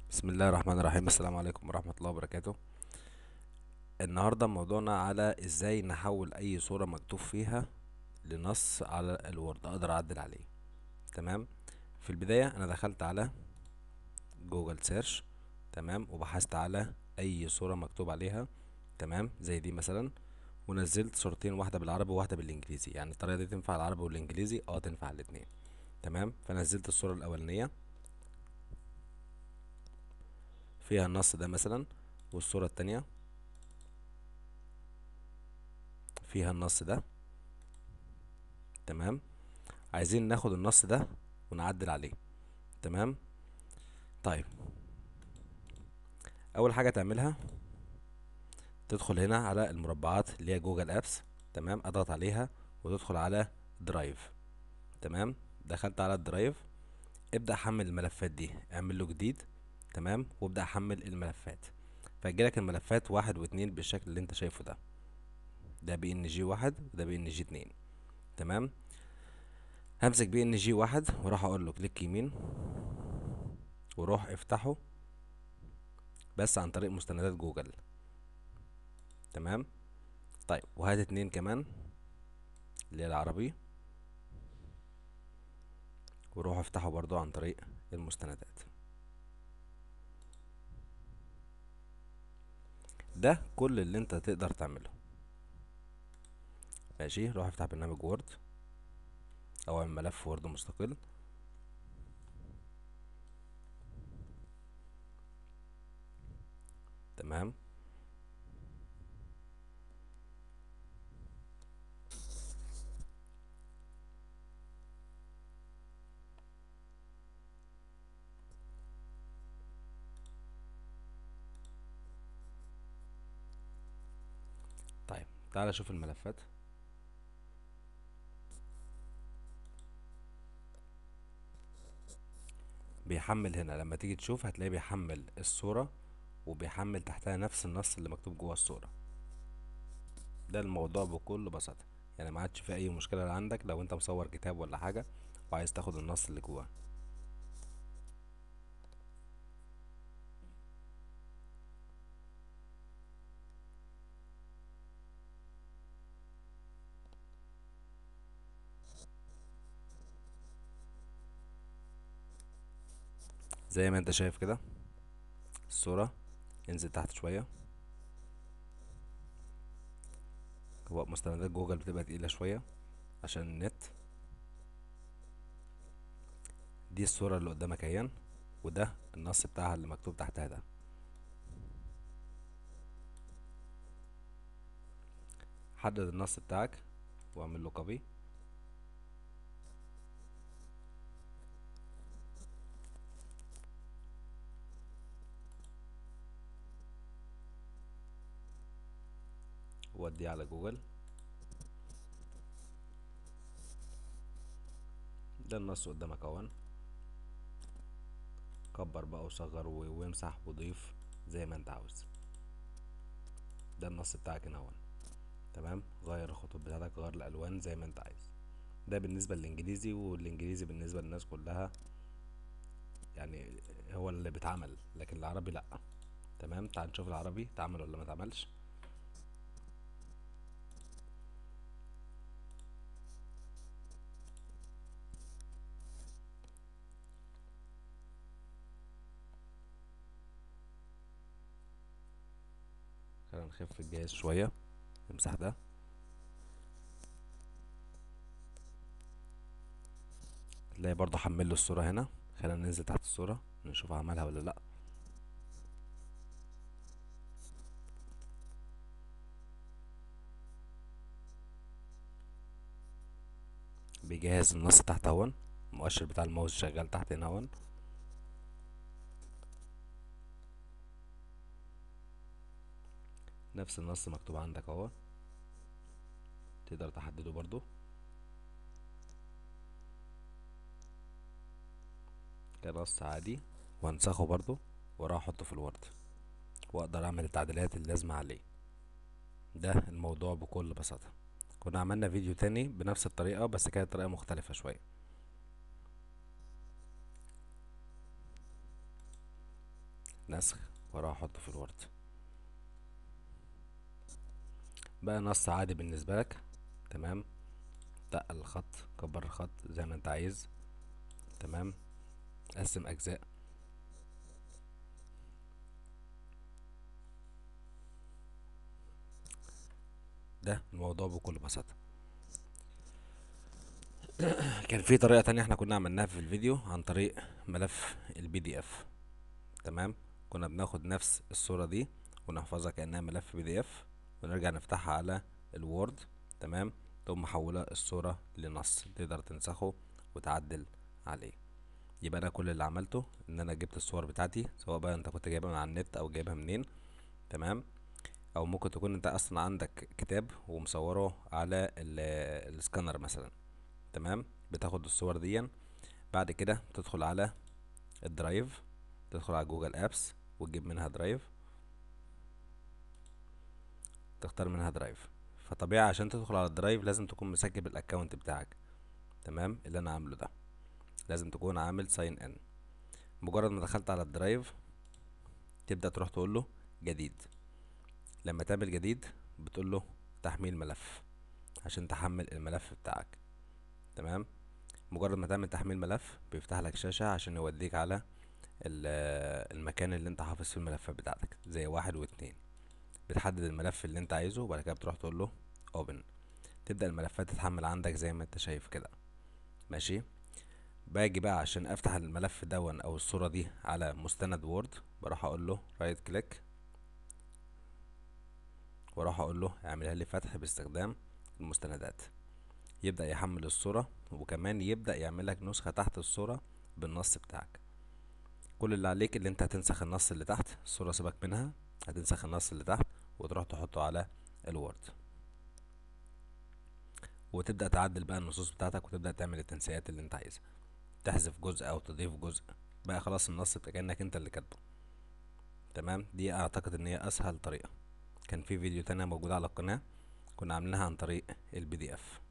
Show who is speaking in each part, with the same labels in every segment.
Speaker 1: بسم الله الرحمن الرحيم السلام عليكم ورحمة الله وبركاته النهاردة موضوعنا على ازاي نحول اي صورة مكتوب فيها لنص على الوورد اقدر اعدل عليه تمام في البداية انا دخلت على جوجل سيرش تمام وبحثت على اي صورة مكتوب عليها تمام زي دي مثلا ونزلت صورتين واحدة بالعربي وواحدة بالانجليزي يعني الطريقة دي تنفع العربي والانجليزي اه تنفع الاتنين تمام فنزلت الصورة الاولانية فيها النص ده مثلا والصورة التانية فيها النص ده تمام عايزين ناخد النص ده ونعدل عليه تمام طيب اول حاجة تعملها تدخل هنا على المربعات اللي هي جوجل ابس تمام اضغط عليها وتدخل على درايف تمام دخلت على الدرايف ابدأ حمل الملفات دي اعمل له جديد تمام وابدأ احمل الملفات فيجيلك الملفات واحد واتنين بالشكل اللي انت شايفه ده ده بي ان جي واحد وده بي ان جي اتنين تمام همسك بي ان جي واحد وراح اقول له كليك يمين وروح افتحه بس عن طريق مستندات جوجل تمام طيب وهات اتنين كمان اللي هي العربي وروح افتحه برضو عن طريق المستندات ده كل اللي انت تقدر تعمله ماشي روح افتح برنامج وورد او اعمل ملف وورد مستقل تمام طيب تعالى شوف الملفات بيحمل هنا لما تيجي تشوف هتلاقيه بيحمل الصورة وبيحمل تحتها نفس النص اللي مكتوب جوه الصورة ده الموضوع بكل بساطة يعني ما عادش في اي مشكلة عندك لو انت مصور كتاب ولا حاجة وعايز تاخد النص اللي جواه زي ما انت شايف كده الصورة انزل تحت شوية هو مستندات جوجل بتبقى تقيلة شوية عشان النت دي الصورة اللي قدامك اهيا وده النص بتاعها اللي مكتوب تحتها ده حدد النص بتاعك واعمل له كوبي وديه على جوجل ده النص قدامك اهون كبر بقى وصغر و- وامسح وضيف زي ما انت عاوز ده النص بتاعك هنا اهون تمام غير الخطوط بتاعتك غير الالوان زي ما انت عايز ده بالنسبه للانجليزي والانجليزي بالنسبه للناس كلها يعني هو اللي بيتعمل لكن العربي لا تمام تعال نشوف العربي اتعمل ولا ما اتعملش خلينا نخف الجهاز شويه امسح ده تلاقي برضه حمل له الصوره هنا خلينا ننزل تحت الصوره نشوف عملها ولا لا بيجهز النص تحت اهون المؤشر بتاع الماوس شغال تحت هنا اهون نفس النص مكتوب عندك اهو تقدر تحدده برضو كنص عادي وانسخه برضو واروح احطه في الوورد واقدر اعمل التعديلات اللازمة عليه ده الموضوع بكل بساطة كنا عملنا فيديو تاني بنفس الطريقة بس كانت طريقة مختلفة شوية نسخ واروح احطه في الوورد بقى نص عادي بالنسبة لك تمام تقل الخط كبر الخط زي ما انت عايز تمام قسم اجزاء ده الموضوع بكل بساطة كان في طريقة تانية احنا كنا عملناها في الفيديو عن طريق ملف البي دي اف تمام كنا بناخد نفس الصورة دي ونحفظها كأنها ملف بي دي اف ونرجع نفتحها على الوورد تمام تقوم محولة الصورة لنص تقدر تنسخه وتعدل عليه يبقى انا كل اللي عملته ان انا جبت الصور بتاعتي سواء بقى انت كنت جايبها من على النت او جايبها منين تمام او ممكن تكون انت اصلا عندك كتاب ومصوره على ال- السكانر مثلا تمام بتاخد الصور دي بعد كده تدخل على الدرايف تدخل على جوجل ابس وتجيب منها درايف تختار منها درايف فطبيعي عشان تدخل على الدرايف لازم تكون مسجل الاكونت بتاعك تمام اللي انا عامله ده لازم تكون عامل ساين ان مجرد ما دخلت على الدرايف تبدأ تروح تقول له جديد لما تعمل جديد بتقول له تحميل ملف عشان تحمل الملف بتاعك تمام مجرد ما تعمل تحميل ملف بيفتح لك شاشة عشان يوديك على ال- المكان اللي انت حافظ فيه الملفات بتاعتك زي واحد واتنين بتحدد الملف اللي انت عايزه وبعد كده بتروح تقول له open تبدأ الملفات تتحمل عندك زي ما انت شايف كده ماشي باجي بقى عشان افتح الملف دون او الصورة دي على مستند وورد بروح اقول له رايت كليك واروح اقول له اعملها لي فتح باستخدام المستندات يبدأ يحمل الصورة وكمان يبدأ يعمل لك نسخة تحت الصورة بالنص بتاعك كل اللي عليك اللي انت هتنسخ النص اللي تحت الصورة سيبك منها هتنسخ النص اللي تحت وتروح تحطه على الوورد وتبدأ تعدل بقى النصوص بتاعتك وتبدأ تعمل التنسيقات اللي انت عايزها تحذف جزء او تضيف جزء بقى خلاص النص بتاع كأنك انت اللي كاتبه تمام دي اعتقد ان هي اسهل طريقة كان في فيديو تانية موجودة على القناة كنا عاملينها عن طريق البي دي اف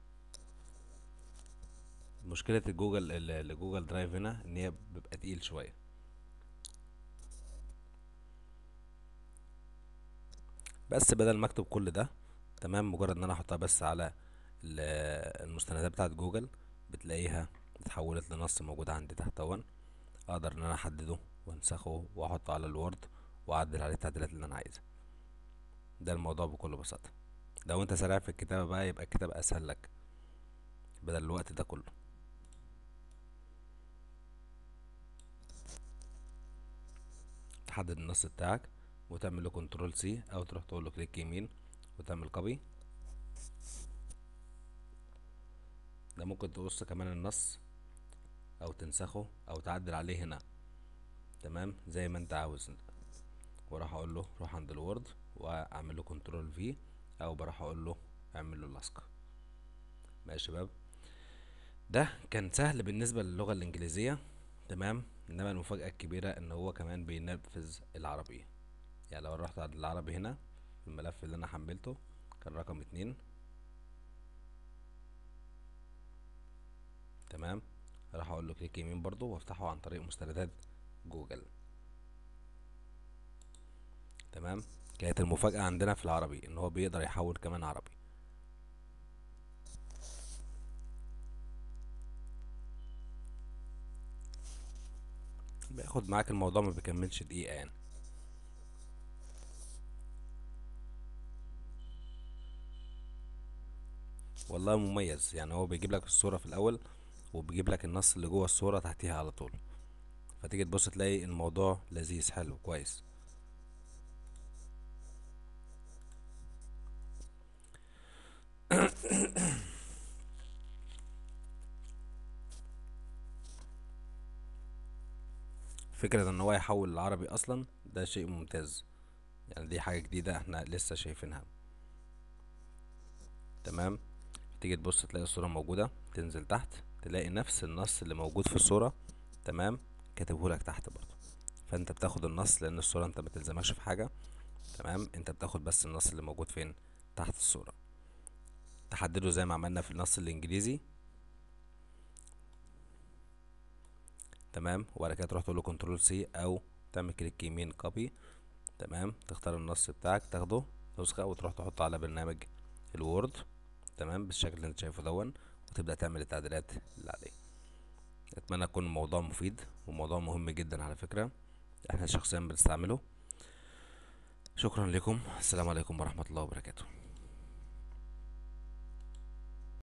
Speaker 1: مشكلة الجوجل ال- الجوجل درايف هنا ان هي بيبقى تقيل شوية بس بدل ما اكتب كل ده تمام مجرد ان انا احطها بس على ال- المستندات بتاعت جوجل بتلاقيها اتحولت لنص موجود عندي تحت اهون اقدر ان انا احدده وانسخه واحطه على الوورد واعدل عليه التعديلات اللي انا عايزها ده الموضوع بكل بساطة لو انت سريع في الكتابة بقى يبقى الكتابة اسهل لك بدل الوقت ده كله تحدد النص بتاعك وتعمل له كنترول سي او تروح تقول له كليك يمين وتعمل كوبي ده ممكن تقص كمان النص او تنسخه او تعدل عليه هنا تمام زي ما انت عاوز وراح اقول له روح عند الوورد واعمل له كنترول في او بروح اقول له اعمل له لصق ماشي يا شباب ده كان سهل بالنسبة للغة الإنجليزية تمام إنما المفاجأة الكبيرة إن هو كمان بينفذ العربية يعني لو رحت على العربي هنا في الملف اللي أنا حملته كان رقم اتنين تمام راح أقول له كليك يمين برضو وأفتحه عن طريق مستندات جوجل تمام كانت المفاجأة عندنا في العربي إن هو بيقدر يحول كمان عربي بياخد معاك الموضوع ما بيكملش دقيقة يعني والله مميز يعني هو بيجيب لك الصورة في الأول وبيجيب لك النص اللي جوه الصورة تحتيها على طول فتيجي تبص تلاقي الموضوع لذيذ حلو كويس فكرة ان هو يحول العربي اصلا ده شيء ممتاز يعني دي حاجة جديدة احنا لسه شايفينها تمام تيجي تبص تلاقي الصورة موجودة تنزل تحت تلاقي نفس النص اللي موجود في الصورة تمام كاتبهولك تحت برضه فانت بتاخد النص لان الصورة انت ما تلزمكش في حاجة تمام انت بتاخد بس النص اللي موجود فين تحت الصورة تحدده زي ما عملنا في النص الانجليزي تمام وبعد كده تروح تقول له كنترول سي او تعمل كليك يمين كوبي تمام تختار النص بتاعك تاخده نسخة وتروح تحطه على برنامج الوورد تمام بالشكل اللي انت شايفه دون وتبدأ تعمل التعديلات اللي عليه اتمنى يكون الموضوع مفيد وموضوع مهم جدا على فكرة احنا شخصيا بنستعمله شكرا لكم السلام عليكم ورحمة الله وبركاته